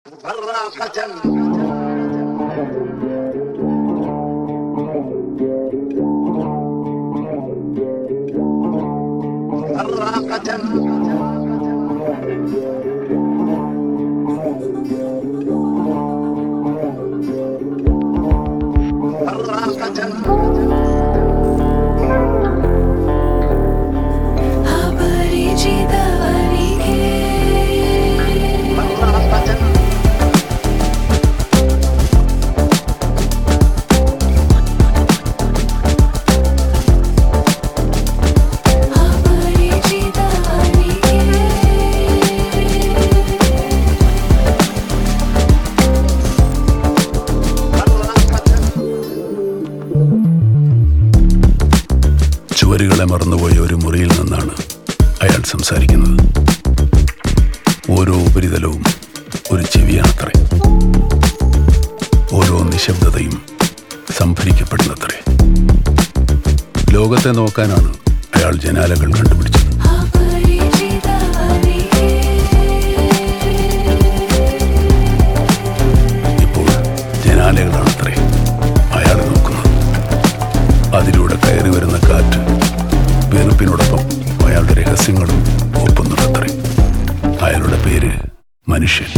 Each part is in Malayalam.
ചുവരുകളെ മറന്നുപോയ ഒരു മുറിയിൽ നിന്നാണ് അയാൾ സംസാരിക്കുന്നത് ഓരോ ഉപരിതലവും ഒരു ചെവിയാണത്രേ ഓരോ നിശബ്ദതയും സംഭരിക്കപ്പെടുന്നത്രേ ലോകത്തെ നോക്കാനാണ് അയാൾ ജനാലകൾ കണ്ടുപിടിച്ചത് ഇപ്പോൾ ജനാലകളാണത്രേ അയാൾ നോക്കുന്നത് അതിലൂടെ കയറി വരുന്ന കാറ്റ് വെറുപ്പിനോടൊപ്പം അയാളുടെ രഹസ്യങ്ങളും ഒപ്പുന്നുണ്ടത്രേ അയാളുടെ പേര് മനുഷ്യൻ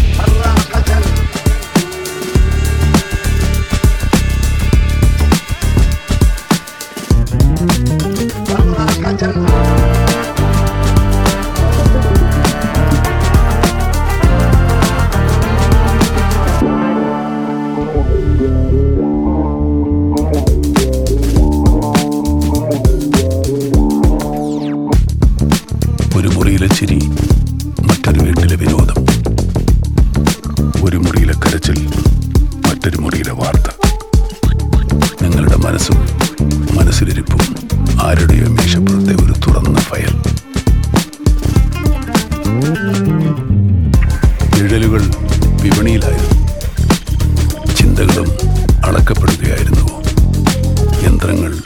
ഒരു മുറിയിലെ ചിരി മറ്റൊരു വീട്ടിലെ വിനോദം ഒരു മുറിയിലെ കരച്ചിൽ മറ്റൊരു മുറിയിലെ വാർത്ത നിങ്ങളുടെ മനസ്സും മനസ്സിലിരിപ്പും ആരുടെയോ മേശപ്പുറത്തെ ഒരു തുറന്ന ഫയൽ നിഴലുകൾ വിപണിയിലായിരുന്നു ചിന്തകളും അളക്കപ്പെടുകയായിരുന്നുവോ യന്ത്രങ്ങൾ